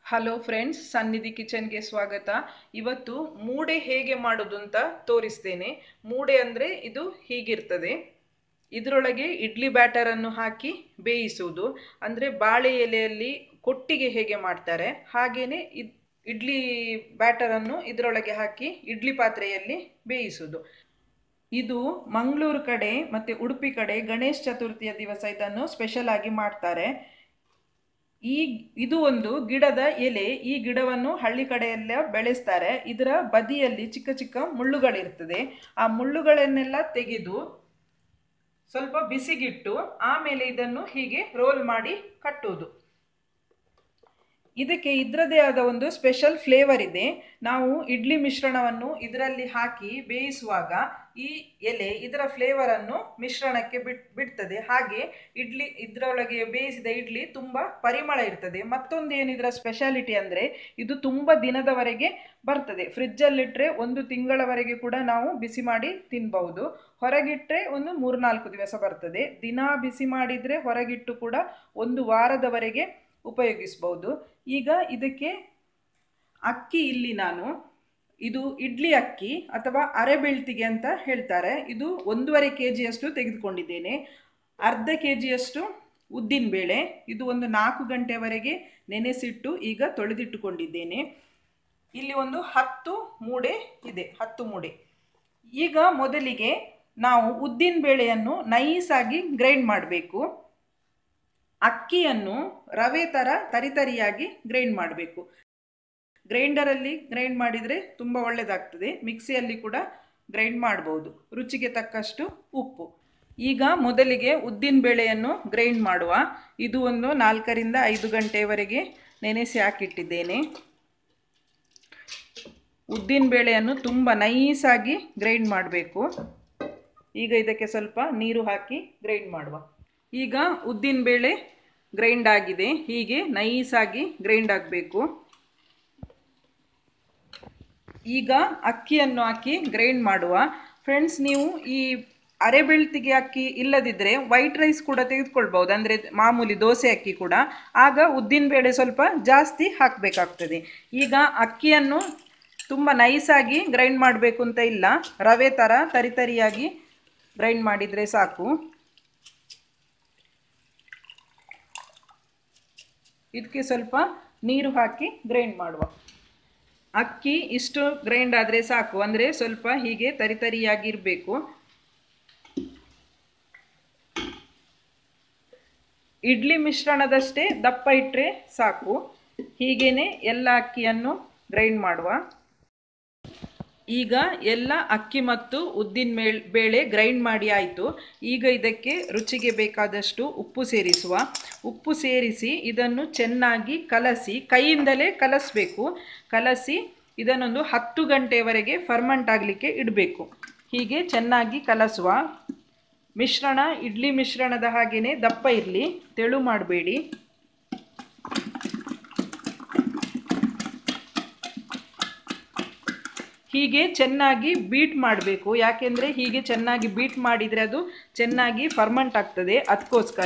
hello friends ಸನ್ನಿಧಿ ಕಿಚನ್ಗೆ ಸ್ವಾಗತ ಇವತ್ತು ಮೂಡೆ ಹೇಗೆ ಮಾಡೋದು ಅಂತ ತೋರಿಸ್ತೇನೆ ಮೂಡೆ ಅಂದರೆ ಇದು ಹೀಗಿರ್ತದೆ ಇದರೊಳಗೆ ಇಡ್ಲಿ ಬ್ಯಾಟರನ್ನು ಹಾಕಿ ಬೇಯಿಸುವುದು ಅಂದರೆ ಬಾಳೆ ಎಲೆಯಲ್ಲಿ ಕೊಟ್ಟಿಗೆ ಹೇಗೆ ಮಾಡ್ತಾರೆ ಹಾಗೆಯೇ ಇದ್ ಇಡ್ಲಿ ಬ್ಯಾಟರನ್ನು ಇದರೊಳಗೆ ಹಾಕಿ ಇಡ್ಲಿ ಪಾತ್ರೆಯಲ್ಲಿ ಬೇಯಿಸುವುದು ಇದು ಮಂಗಳೂರು ಕಡೆ ಮತ್ತು ಉಡುಪಿ ಕಡೆ ಗಣೇಶ ಚತುರ್ಥಿಯ ದಿವಸ ಇದನ್ನು ಸ್ಪೆಷಲ್ ಆಗಿ ಮಾಡ್ತಾರೆ ಈ ಇದು ಒಂದು ಗಿಡದ ಎಲೆ ಈ ಗಿಡವನ್ನು ಹಳ್ಳಿ ಕಡೆಯೆಲ್ಲ ಬೆಳೆಸ್ತಾರೆ ಇದರ ಬದಿಯಲ್ಲಿ ಚಿಕ್ಕ ಚಿಕ್ಕ ಮುಳ್ಳುಗಳಿರ್ತದೆ ಆ ಮುಳ್ಳುಗಳನ್ನೆಲ್ಲ ತೆಗೆದು ಸ್ವಲ್ಪ ಬಿಸಿಗಿಟ್ಟು ಆಮೇಲೆ ಇದನ್ನು ಹೀಗೆ ರೋಲ್ ಮಾಡಿ ಕಟ್ಟುವುದು ಇದಕ್ಕೆ ಇದರದೇ ಆದ ಒಂದು ಸ್ಪೆಷಲ್ ಫ್ಲೇವರ್ ಇದೆ ನಾವು ಇಡ್ಲಿ ಮಿಶ್ರಣವನ್ನು ಇದರಲ್ಲಿ ಹಾಕಿ ಬೇಯಿಸುವಾಗ ಈ ಎಲೆ ಇದರ ಫ್ಲೇವರನ್ನು ಮಿಶ್ರಣಕ್ಕೆ ಬಿಟ್ ಬಿಡ್ತದೆ ಹಾಗೆ ಇಡ್ಲಿ ಇದರೊಳಗೆ ಬೇಯಿಸಿದ ಇಡ್ಲಿ ತುಂಬ ಪರಿಮಳ ಇರ್ತದೆ ಮತ್ತೊಂದು ಏನಿದರ ಸ್ಪೆಷಾಲಿಟಿ ಅಂದರೆ ಇದು ತುಂಬ ದಿನದವರೆಗೆ ಬರ್ತದೆ ಫ್ರಿಜ್ಜಲ್ಲಿಟ್ಟರೆ ಒಂದು ತಿಂಗಳವರೆಗೆ ಕೂಡ ನಾವು ಬಿಸಿ ಮಾಡಿ ತಿನ್ಬಹುದು ಹೊರಗಿಟ್ಟರೆ ಒಂದು ಮೂರ್ನಾಲ್ಕು ದಿವಸ ಬರ್ತದೆ ದಿನ ಬಿಸಿ ಮಾಡಿದರೆ ಹೊರಗಿಟ್ಟು ಕೂಡ ಒಂದು ವಾರದವರೆಗೆ ಉಪಯೋಗಿಸ್ಬೋದು ಈಗ ಇದಕ್ಕೆ ಅಕ್ಕಿ ಇಲ್ಲಿ ನಾನು ಇದು ಇಡ್ಲಿ ಅಕ್ಕಿ ಅಥವಾ ಅರೆ ಬೆಳ್ತಿಗೆ ಅಂತ ಹೇಳ್ತಾರೆ ಇದು ಒಂದೂವರೆ ಕೆ ಜಿಯಷ್ಟು ತೆಗೆದುಕೊಂಡಿದ್ದೇನೆ ಅರ್ಧ ಕೆ ಜಿಯಷ್ಟು ಉದ್ದಿನಬೇಳೆ ಇದು ಒಂದು ನಾಲ್ಕು ಗಂಟೆವರೆಗೆ ನೆನೆಸಿಟ್ಟು ಈಗ ತೊಳೆದಿಟ್ಟುಕೊಂಡಿದ್ದೇನೆ ಇಲ್ಲಿ ಒಂದು ಹತ್ತು ಮೂಡೆ ಇದೆ ಹತ್ತು ಮೂಡೆ ಈಗ ಮೊದಲಿಗೆ ನಾವು ಉದ್ದಿನಬೇಳೆಯನ್ನು ನೈಸಾಗಿ ಗ್ರೈಂಡ್ ಮಾಡಬೇಕು ಅಕ್ಕಿಯನ್ನು ರವೆ ಥರ ತರಿತರಿಯಾಗಿ ಗ್ರೈಂಡ್ ಮಾಡಬೇಕು ಗ್ರೈಂಡರಲ್ಲಿ ಗ್ರೈಂಡ್ ಮಾಡಿದರೆ ತುಂಬ ಒಳ್ಳೆಯದಾಗ್ತದೆ ಮಿಕ್ಸಿಯಲ್ಲಿ ಕೂಡ ಗ್ರೈಂಡ್ ಮಾಡ್ಬೋದು ರುಚಿಗೆ ತಕ್ಕಷ್ಟು ಉಪ್ಪು ಈಗ ಮೊದಲಿಗೆ ಉದ್ದಿನ ಬೇಳೆಯನ್ನು ಗ್ರೈಂಡ್ ಮಾಡುವ ಇದು ಒಂದು ನಾಲ್ಕರಿಂದ ಐದು ಗಂಟೆಯವರೆಗೆ ನೆನೆಸಿ ಹಾಕಿಟ್ಟಿದ್ದೇನೆ ಉದ್ದಿನ ಬೇಳೆಯನ್ನು ತುಂಬ ನೈಸಾಗಿ ಗ್ರೈಂಡ್ ಮಾಡಬೇಕು ಈಗ ಇದಕ್ಕೆ ಸ್ವಲ್ಪ ನೀರು ಹಾಕಿ ಗ್ರೈಂಡ್ ಮಾಡುವ ಈಗ ಉದ್ದಿನ ಬೇಳೆ ಗ್ರೈಂಡ್ ಆಗಿದೆ ಹೀಗೆ ನೈಸಾಗಿ ಗ್ರೈಂಡ್ ಆಗಬೇಕು ಈಗ ಅಕ್ಕಿಯನ್ನು ಹಾಕಿ ಗ್ರೈಂಡ್ ಮಾಡುವ ಫ್ರೆಂಡ್ಸ್ ನೀವು ಈ ಅರೆ ಬೆಳ್ತಿಗೆ ಅಕ್ಕಿ ಇಲ್ಲದಿದ್ದರೆ ವೈಟ್ ರೈಸ್ ಕೂಡ ತೆಗೆದುಕೊಳ್ಬೋದು ಅಂದರೆ ಮಾಮೂಲಿ ದೋಸೆ ಅಕ್ಕಿ ಕೂಡ ಆಗ ಉದ್ದಿನ ಬೇಳೆ ಸ್ವಲ್ಪ ಜಾಸ್ತಿ ಹಾಕಬೇಕಾಗ್ತದೆ ಈಗ ಅಕ್ಕಿಯನ್ನು ತುಂಬ ನೈಸಾಗಿ ಗ್ರೈಂಡ್ ಮಾಡಬೇಕು ಅಂತ ಇಲ್ಲ ರವೆ ಥರ ತರಿತರಿಯಾಗಿ ಗ್ರೈಂಡ್ ಮಾಡಿದರೆ ಸಾಕು ಇದಕ್ಕೆ ಸ್ವಲ್ಪ ನೀರು ಹಾಕಿ ಗ್ರೈಂಡ್ ಮಾಡುವ ಅಕ್ಕಿ ಇಷ್ಟು ಗ್ರೈಂಡ್ ಆದರೆ ಸಾಕು ಅಂದರೆ ಸ್ವಲ್ಪ ಹೀಗೆ ತರಿತರಿಯಾಗಿರಬೇಕು ಇಡ್ಲಿ ಮಿಶ್ರಣದಷ್ಟೇ ದಪ್ಪ ಇಟ್ಟರೆ ಸಾಕು ಹೀಗೇ ಎಲ್ಲ ಅಕ್ಕಿಯನ್ನು ಗ್ರೈಂಡ್ ಮಾಡುವ ಈಗ ಎಲ್ಲ ಅಕ್ಕಿ ಮತ್ತು ಉದ್ದಿನ ಮೇಳ್ ಬೇಳೆ ಗ್ರೈಂಡ್ ಮಾಡಿ ಆಯಿತು ಈಗ ಇದಕ್ಕೆ ರುಚಿಗೆ ಬೇಕಾದಷ್ಟು ಉಪ್ಪು ಸೇರಿಸುವ ಉಪ್ಪು ಸೇರಿಸಿ ಇದನ್ನು ಚೆನ್ನಾಗಿ ಕಲಸಿ ಕೈಯಿಂದಲೇ ಕಲಸಬೇಕು ಕಲಸಿ ಇದನ್ನೊಂದು ಹತ್ತು ಗಂಟೆಯವರೆಗೆ ಫರ್ಮೆಂಟ್ ಆಗಲಿಕ್ಕೆ ಇಡಬೇಕು ಹೀಗೆ ಚೆನ್ನಾಗಿ ಕಲಸುವ ಮಿಶ್ರಣ ಇಡ್ಲಿ ಮಿಶ್ರಣದ ಹಾಗೆಯೇ ದಪ್ಪ ಇರಲಿ ತೆಳು ಮಾಡಬೇಡಿ ಹೀಗೆ ಚೆನ್ನಾಗಿ ಬೀಟ್ ಮಾಡಬೇಕು ಯಾಕೆಂದರೆ ಹೀಗೆ ಚೆನ್ನಾಗಿ ಬೀಟ್ ಮಾಡಿದರೆ ಅದು ಚೆನ್ನಾಗಿ ಫರ್ಮೆಂಟ್ ಆಗ್ತದೆ ಅದಕ್ಕೋಸ್ಕರ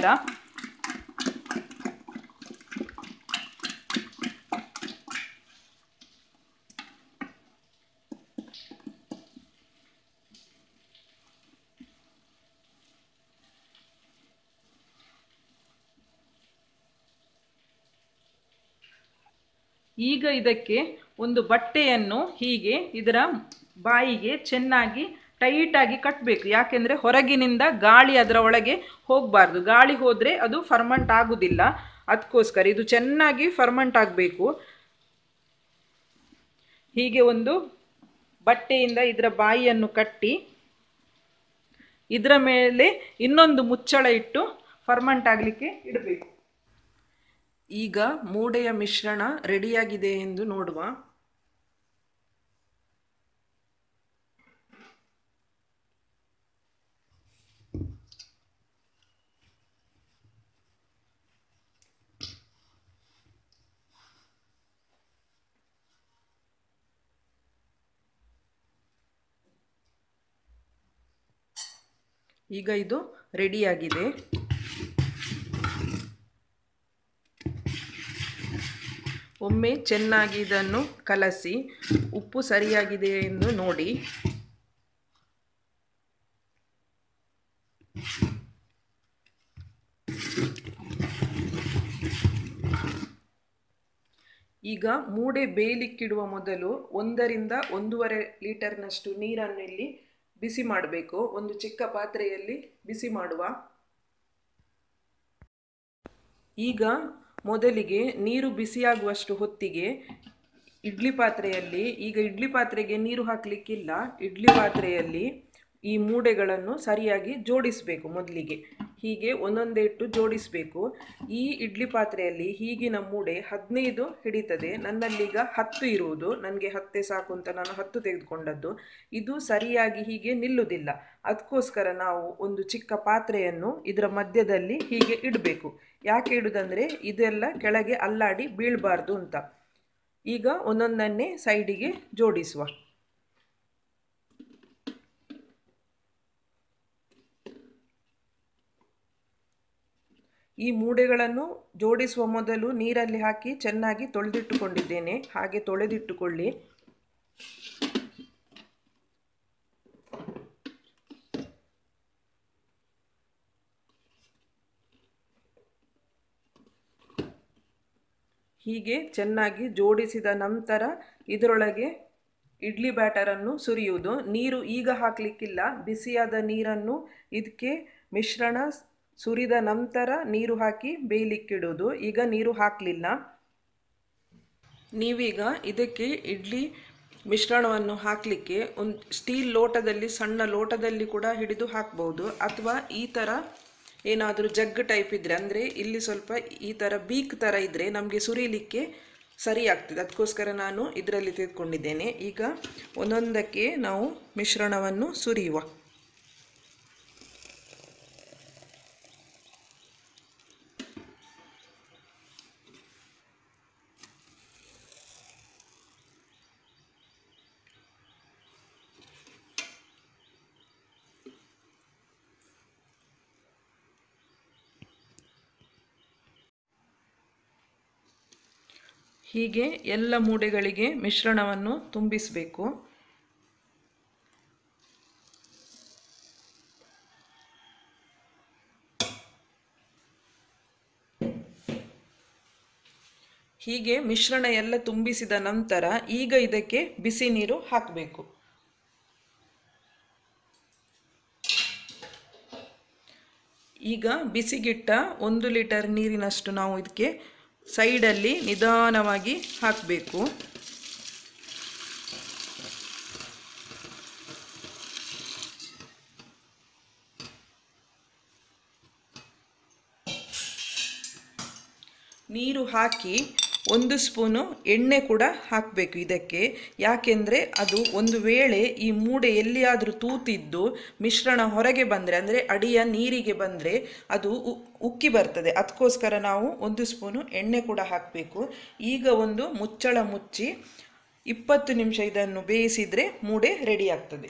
ಈಗ ಇದಕ್ಕೆ ಒಂದು ಬಟ್ಟೆಯನ್ನು ಹೀಗೆ ಇದರ ಬಾಯಿಗೆ ಚೆನ್ನಾಗಿ ಟೈಟಾಗಿ ಕಟ್ಟಬೇಕು ಯಾಕೆಂದರೆ ಹೊರಗಿನಿಂದ ಗಾಳಿ ಅದರ ಒಳಗೆ ಹೋಗಬಾರ್ದು ಗಾಳಿ ಹೋದರೆ ಅದು ಫರ್ಮೆಂಟ್ ಆಗೋದಿಲ್ಲ ಅದಕ್ಕೋಸ್ಕರ ಇದು ಚೆನ್ನಾಗಿ ಫರ್ಮೆಂಟ್ ಆಗಬೇಕು ಹೀಗೆ ಒಂದು ಬಟ್ಟೆಯಿಂದ ಇದರ ಬಾಯಿಯನ್ನು ಕಟ್ಟಿ ಇದರ ಮೇಲೆ ಇನ್ನೊಂದು ಮುಚ್ಚಳ ಇಟ್ಟು ಫರ್ಮೆಂಟ್ ಆಗಲಿಕ್ಕೆ ಇಡಬೇಕು ಈಗ ಮೂಡೆಯ ಮಿಶ್ರಣ ರೆಡಿಯಾಗಿದೆ ಎಂದು ನೋಡುವ ಈಗ ಇದು ರೆಡಿಯಾಗಿದೆ ಒಮ್ಮೆ ಚೆನ್ನಾಗಿ ಇದನ್ನು ಕಲಸಿ ಉಪ್ಪು ಸರಿಯಾಗಿದೆ ಎಂದು ನೋಡಿ ಈಗ ಮೂಡೆ ಬೇಯಲಿಕ್ಕಿಡುವ ಮೊದಲು ಒಂದರಿಂದ ಒಂದೂವರೆ ಲೀಟರ್ನಷ್ಟು ನೀರನ್ನು ಇಲ್ಲಿ ಬಿಸಿ ಮಾಡಬೇಕು ಒಂದು ಚಿಕ್ಕ ಪಾತ್ರೆಯಲ್ಲಿ ಬಿಸಿ ಮಾಡುವ ಈಗ ಮೊದಲಿಗೆ ನೀರು ಬಿಸಿಯಾಗುವಷ್ಟು ಹೊತ್ತಿಗೆ ಇಡ್ಲಿ ಪಾತ್ರೆಯಲ್ಲಿ ಈಗ ಇಡ್ಲಿ ಪಾತ್ರೆಗೆ ನೀರು ಹಾಕಲಿಕ್ಕಿಲ್ಲ ಇಡ್ಲಿ ಪಾತ್ರೆಯಲ್ಲಿ ಈ ಮೂಡೆಗಳನ್ನು ಸರಿಯಾಗಿ ಜೋಡಿಸಬೇಕು ಮೊದಲಿಗೆ ಹೀಗೆ ಒಂದೊಂದೇ ಇಟ್ಟು ಜೋಡಿಸಬೇಕು ಈ ಇಡ್ಲಿ ಪಾತ್ರೆಯಲ್ಲಿ ಈಗಿನ ಮೂಡೆ ಹದಿನೈದು ಹಿಡಿತದೆ ನನ್ನಲ್ಲೀಗ ಹತ್ತು ಇರುವುದು ನನಗೆ ಹತ್ತೆ ಸಾಕು ಅಂತ ನಾನು ಹತ್ತು ತೆಗೆದುಕೊಂಡದ್ದು ಇದು ಸರಿಯಾಗಿ ಹೀಗೆ ನಿಲ್ಲುವುದಿಲ್ಲ ಅದಕ್ಕೋಸ್ಕರ ನಾವು ಒಂದು ಚಿಕ್ಕ ಪಾತ್ರೆಯನ್ನು ಇದರ ಮಧ್ಯದಲ್ಲಿ ಹೀಗೆ ಇಡಬೇಕು ಯಾಕೆ ಇಡುವುದಂದರೆ ಇದೆಲ್ಲ ಕೆಳಗೆ ಅಲ್ಲಾಡಿ ಬೀಳಬಾರ್ದು ಅಂತ ಈಗ ಒಂದೊಂದನ್ನೇ ಸೈಡಿಗೆ ಜೋಡಿಸುವ ಈ ಮೂಡೆಗಳನ್ನು ಜೋಡಿಸುವ ಮೊದಲು ನೀರಲ್ಲಿ ಹಾಕಿ ಚೆನ್ನಾಗಿ ತೊಳೆದಿಟ್ಟುಕೊಂಡಿದ್ದೇನೆ ಹಾಗೆ ತೊಳೆದಿಟ್ಟುಕೊಳ್ಳಿ ಹೀಗೆ ಚೆನ್ನಾಗಿ ಜೋಡಿಸಿದ ನಂತರ ಇದರೊಳಗೆ ಇಡ್ಲಿ ಬ್ಯಾಟರನ್ನು ಸುರಿಯುವುದು ನೀರು ಈಗ ಹಾಕಲಿಕ್ಕಿಲ್ಲ ಬಿಸಿಯಾದ ನೀರನ್ನು ಇದಕ್ಕೆ ಮಿಶ್ರಣ ಸುರಿದ ನಂತರ ನೀರು ಹಾಕಿ ಬೇಯಲಿಕ್ಕಿಡೋದು ಈಗ ನೀರು ಹಾಕಲಿಲ್ಲ ನೀವೀಗ ಇದಕ್ಕೆ ಇಡ್ಲಿ ಮಿಶ್ರಣವನ್ನು ಹಾಕಲಿಕ್ಕೆ ಒಂದು ಸ್ಟೀಲ್ ಲೋಟದಲ್ಲಿ ಸಣ್ಣ ಲೋಟದಲ್ಲಿ ಕೂಡ ಹಿಡಿದು ಹಾಕ್ಬೋದು ಅಥವಾ ಈ ಥರ ಏನಾದರೂ ಜಗ್ ಟೈಪ್ ಇದ್ದರೆ ಅಂದರೆ ಇಲ್ಲಿ ಸ್ವಲ್ಪ ಈ ಥರ ಬೀಕ್ ಥರ ಇದ್ದರೆ ನಮಗೆ ಸುರಿಲಿಕ್ಕೆ ಸರಿ ಆಗ್ತದೆ ಅದಕ್ಕೋಸ್ಕರ ನಾನು ಇದರಲ್ಲಿ ತೆಗೆದುಕೊಂಡಿದ್ದೇನೆ ಈಗ ಒಂದೊಂದಕ್ಕೆ ನಾವು ಮಿಶ್ರಣವನ್ನು ಸುರಿಯುವ ಹೀಗೆ ಎಲ್ಲ ಮೂಡೆಗಳಿಗೆ ಮಿಶ್ರಣವನ್ನು ತುಂಬಿಸಬೇಕು ಹೀಗೆ ಮಿಶ್ರಣ ಎಲ್ಲ ತುಂಬಿಸಿದ ನಂತರ ಈಗ ಇದಕ್ಕೆ ಬಿಸಿ ನೀರು ಹಾಕಬೇಕು ಈಗ ಬಿಸಿಗಿಟ್ಟ ಒಂದು ಲೀಟರ್ ನೀರಿನಷ್ಟು ನಾವು ಇದಕ್ಕೆ ಸೈಡಲ್ಲಿ ನಿಧಾನವಾಗಿ ಹಾಕಬೇಕು ನೀರು ಹಾಕಿ ಒಂದು ಸ್ಪೂನು ಎಣ್ಣೆ ಕೂಡ ಹಾಕಬೇಕು ಇದಕ್ಕೆ ಯಾಕೆಂದರೆ ಅದು ಒಂದು ವೇಳೆ ಈ ಮೂಡೆ ಎಲ್ಲಿಯಾದರೂ ತೂತಿದ್ದು ಮಿಶ್ರಣ ಹೊರಗೆ ಬಂದರೆ ಅಂದರೆ ಅಡಿಯ ನೀರಿಗೆ ಬಂದರೆ ಅದು ಉಕ್ಕಿ ಬರ್ತದೆ ಅದಕ್ಕೋಸ್ಕರ ನಾವು ಒಂದು ಸ್ಪೂನು ಎಣ್ಣೆ ಕೂಡ ಹಾಕಬೇಕು ಈಗ ಒಂದು ಮುಚ್ಚಳ ಮುಚ್ಚಿ ಇಪ್ಪತ್ತು ನಿಮಿಷ ಇದನ್ನು ಬೇಯಿಸಿದರೆ ಮೂಡೆ ರೆಡಿ ಆಗ್ತದೆ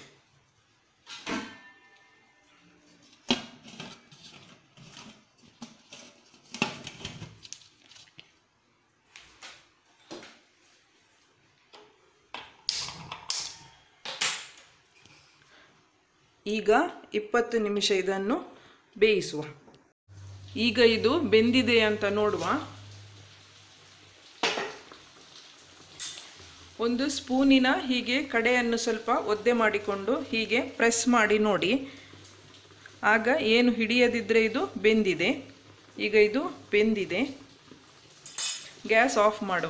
ಈಗ ಇಪ್ಪತ್ತು ನಿಮಿಷ ಇದನ್ನು ಬೇಯಿಸುವ ಈಗ ಇದು ಬೆಂದಿದೆ ಅಂತ ನೋಡುವ ಒಂದು ಸ್ಪೂನಿನ ಹೀಗೆ ಕಡೆಯನ್ನು ಸ್ವಲ್ಪ ಒದ್ದೆ ಮಾಡಿಕೊಂಡು ಹೀಗೆ ಪ್ರೆಸ್ ಮಾಡಿ ನೋಡಿ ಆಗ ಏನು ಹಿಡಿಯದಿದ್ದರೆ ಇದು ಬೆಂದಿದೆ ಈಗ ಇದು ಬೆಂದಿದೆ ಗ್ಯಾಸ್ ಆಫ್ ಮಾಡುವ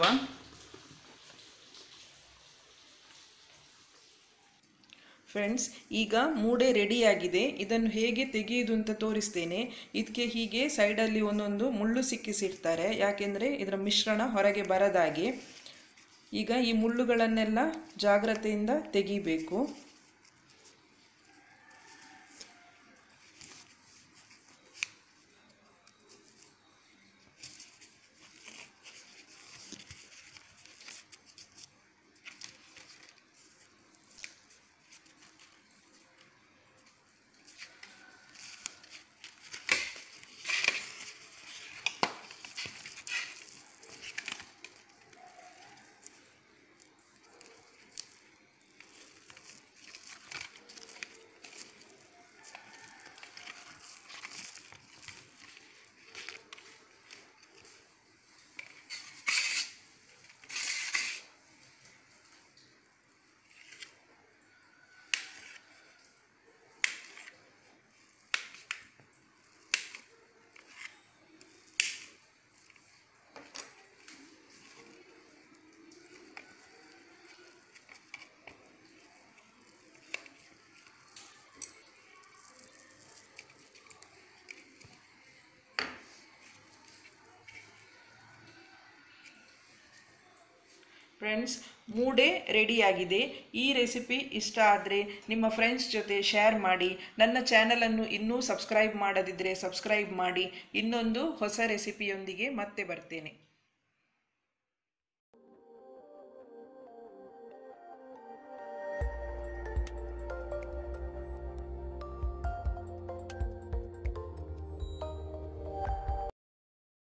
ಫ್ರೆಂಡ್ಸ್ ಈಗ ಮೂಡೆ ರೆಡಿಯಾಗಿದೆ ಇದನ್ನು ಹೇಗೆ ತೆಗೆಯುವುದು ಅಂತ ತೋರಿಸ್ತೇನೆ ಇದಕ್ಕೆ ಹೀಗೆ ಸೈಡಲ್ಲಿ ಒಂದೊಂದು ಮುಳ್ಳು ಸಿಕ್ಕಿಸಿರ್ತಾರೆ ಯಾಕೆಂದರೆ ಇದರ ಮಿಶ್ರಣ ಹೊರಗೆ ಬರದಾಗೆ ಈಗ ಈ ಮುಳ್ಳುಗಳನ್ನೆಲ್ಲ ಜಾಗ್ರತೆಯಿಂದ ತೆಗಿಬೇಕು ಫ್ರೆಂಡ್ಸ್ ಮೂಡೆ ರೆಡಿಯಾಗಿದೆ ಈ ರೆಸಿಪಿ ಇಷ್ಟ ಆದರೆ ನಿಮ್ಮ ಫ್ರೆಂಡ್ಸ್ ಜೊತೆ ಶೇರ್ ಮಾಡಿ ನನ್ನ ಚಾನಲನ್ನು ಇನ್ನೂ ಸಬ್ಸ್ಕ್ರೈಬ್ ಮಾಡದಿದ್ದರೆ ಸಬ್ಸ್ಕ್ರೈಬ್ ಮಾಡಿ ಇನ್ನೊಂದು ಹೊಸ ರೆಸಿಪಿಯೊಂದಿಗೆ ಮತ್ತೆ ಬರ್ತೇನೆ